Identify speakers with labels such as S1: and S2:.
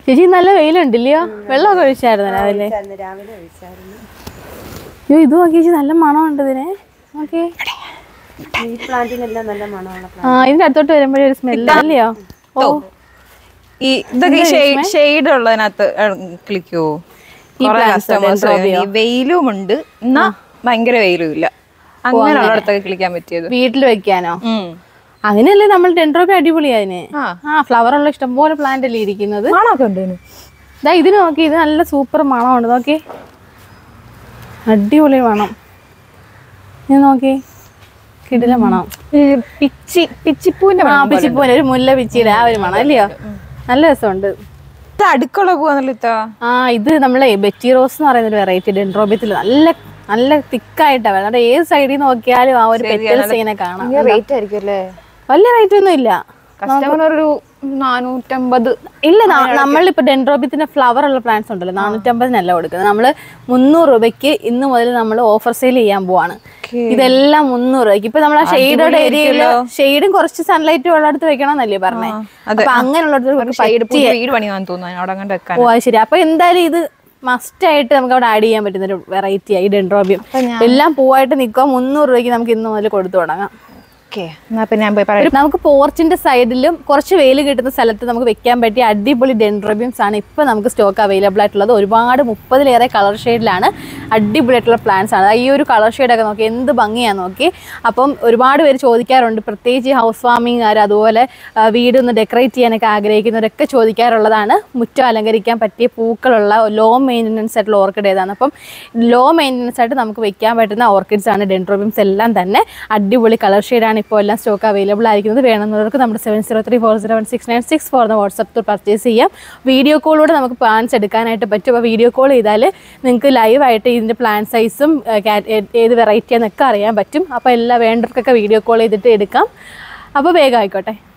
S1: ചേച്ചി നല്ല വെയിലുണ്ടില്ലയോ വെള്ളമൊക്കെ ഒഴിച്ചായിരുന്നു രാവിലെ
S2: ഒഴിച്ചായിരുന്നു, രാവിലെ ഒഴിച്ചായിരുന്നു
S1: അയ്യോ ഇത് നോക്കി ചേച്ചി നല്ല മണമുണ്ട് ഇതിന് ഓക്കെ
S2: ഈ പ്ലാന്റിനെല്ലാം നല്ല മണമുള്ള
S1: ആ ഇതിന്റെ അടുത്തോട്ട് വരുമ്പോഴേ ഒരു സ്മെല്ല് അല്ലയോ ഓ
S3: ഈ ഇതൊക്കെ ഷെയ്ഡ് ഉള്ളതിനകത്ത് ക്ലിക്കോ കുറെ കസ്റ്റമേഴ്സ് വെയിലും ഉണ്ട് എന്നാ ഭയങ്കര വെയിലും ഇല്ല അങ്ങനെയുള്ളിടത്തൊക്കെ ക്ലിക്കാൻ പറ്റിയത്
S1: വീട്ടിൽ വെക്കാനോ
S3: ഉം.
S1: അങ്ങനെയല്ലേ നമ്മൾ ഡെൻഡ്രോബി അടിപൊളി അതിന്
S3: ആ.
S1: ആ ഫ്ലവർ ഉള്ള ഇഷ്ടംപോലെ പ്ലാന്റ് അല്ലേ ഇരിക്കുന്നത്
S3: മണമൊക്കെ ഉണ്ട് ഇതിന്.
S1: ദാ ഇത് നോക്കി ഇത് നല്ല സൂപ്പർ മണമുണ്ട് നോക്കി അടിപൊളി മണം ഇത് നോക്കി കിടില മണം
S3: ഈ പിച്ചി പിച്ചിപ്പൂവിന്റെ
S1: ആ പിച്ചിപ്പൂന് ഒരു മുല്ല പിച്ചിയുടെ ആ ഒരു മണം അല്ലയോ നല്ല രസമുണ്ട്
S3: ഇത് അടുക്കള പോവാന്നല്ലോ ഇത്ത
S1: ആ ഇത് നമ്മളെ ബെറ്റി റോസ് എന്ന് പറയുന്ന ഒരു വെറൈറ്റി ഡെൻഡ്രോബിയത്തിൽ നല്ല നല്ല തിക്കായിട്ടാണ് വരുന്നത് അവിടെ ഏത് സൈഡിൽ നോക്കിയാലും ആ ഒരു പെറ്റൽസ് ഇങ്ങനെ കാണാം
S3: റേറ്റ് ആയിരിക്കും അല്ലേ
S1: വലിയ റേറ്റ് ഒന്നും ഇല്ല
S3: കസ്റ്റമർ ഒരു നാനൂറ്റമ്പത്
S1: ഇല്ല ന- നമ്മളിപ്പോ ഡെൻഡ്രോബിയത്തിന്റെ ഫ്ലവർ ഉള്ള പ്ലാന്റ്സ് ഉണ്ടല്ലോ നാനൂറ്റമ്പതിനല്ല കൊടുക്കുന്നത് നമ്മള് മുന്നൂറ് രൂപയ്ക്ക് ഇന്ന് മുതൽ നമ്മൾ ഓഫർ സെയിൽ ചെയ്യാൻ പോവാണ് ഇതെല്ലാം മുന്നൂറ് രൂപയ്ക്ക് ഇപ്പൊ നമ്മൾ ആ ഷെയ്ഡോടെ ഏരിയയില് ഷെയ്ഡും കുറച്ച് സൺലൈറ്റ് ഉള്ളിടത്ത് വെക്കണമെന്നല്ലേ പറഞ്ഞേ അപ്പൊ അങ്ങനെയുള്ളത്
S3: സൈഡ് വീട് പണിയാന്ന് തോന്നുന്നു അവിടെ അങ്ങോട്ട് വെക്കാൻ
S1: ഓ അത് ശരി അപ്പൊ എന്തായാലും ഇത് മസ്റ്റ് ആയിട്ട് നമുക്ക് അവിടെ ആഡ് ചെയ്യാൻ പറ്റുന്ന ഒരു വെറൈറ്റി ആയി ഡെൻഡ്രോബിയം എല്ലാം പൂവായിട്ട് നിൽക്കുക മുന്നൂറ് രൂപയ്ക്ക് നമുക്ക് ഇന്ന് മുതൽ കൊടുത്തു തുടങ്ങാം
S3: ഓക്കെ എന്നാ പിന്നെ ഞാൻ പോയി പറയാം
S1: ഒരു- നമുക്ക് പോർച്ചിന്റെ സൈഡിലും കുറച്ച് വെയിൽ കിട്ടുന്ന സ്ഥലത്ത് നമുക്ക് വെക്കാൻ പറ്റിയ അടിപൊളി ഡെൻഡ്രോബിയംസ് ആണ് ഇപ്പൊ നമുക്ക് സ്റ്റോക്ക് അവൈലബിൾ ആയിട്ടുള്ളത് ഒരുപാട് മുപ്പതിലേറെ കളർ ഷെയ്ഡിലാണ് അടിപൊളിയായിട്ടുള്ള പ്ലാന്റ്സ് ആണ് ഈ ഒരു കളർ ഷെയ്ഡൊക്കെ നോക്കി എന്ത് ഭംഗിയാന്ന് നോക്കി അപ്പം ഒരുപാട് പേര് ചോദിക്കാറുണ്ട് പ്രത്യേകിച്ച് ഹൗസ് വാമിങ്ങുകാർ അതുപോലെ ആ, വീട് ഒന്ന് ഡെക്കറേറ്റ് ചെയ്യാനൊക്കെ ആഗ്രഹിക്കുന്നവരൊക്കെ ചോദിക്കാറുള്ളതാണ് മുറ്റം അലങ്കരിക്കാൻ പറ്റിയ പൂക്കളുള്ള ലോ മെയിൻ്റനൻസ് ആയിട്ടുള്ള ഓർക്കിഡ് ഏതാണ് അപ്പം ലോ മെയിൻ്റനൻസ് ആയിട്ട് നമുക്ക് വെക്കാൻ പറ്റുന്ന ഓർക്കിഡ്സ് ആണ് ഡെൻഡ്രോബിയംസ് എല്ലാം തന്നെ അടിപൊളി കളർ ഷെയ്ഡാണ് ഇപ്പോൾ എല്ലാം സ്റ്റോക്ക് അവൈലബിൾ ആയിരിക്കുന്നത് വേണമെന്നവർക്ക് നമ്മുടെ seven zero three four zero one six nine six four എന്ന വാട്സപ്പ് പർച്ചേസ് ചെയ്യാം വീഡിയോ കോളിലൂടെ നമുക്ക് പ്ലാൻസ് എടുക്കാനായിട്ട് പറ്റും അപ്പോൾ വീഡിയോ കോൾ ചെയ്താൽ നിങ്ങൾക്ക് ലൈവായിട്ട് ഇതിൻ്റെ പ്ലാൻ സൈസും ഏത് വെറൈറ്റി എന്നൊക്കെ അറിയാൻ പറ്റും അപ്പോൾ എല്ലാ വേണ്ടവർക്കൊക്കെ വീഡിയോ കോൾ ചെയ്തിട്ട് എടുക്കാം അപ്പോൾ വേഗം ആയിക്കോട്ടെ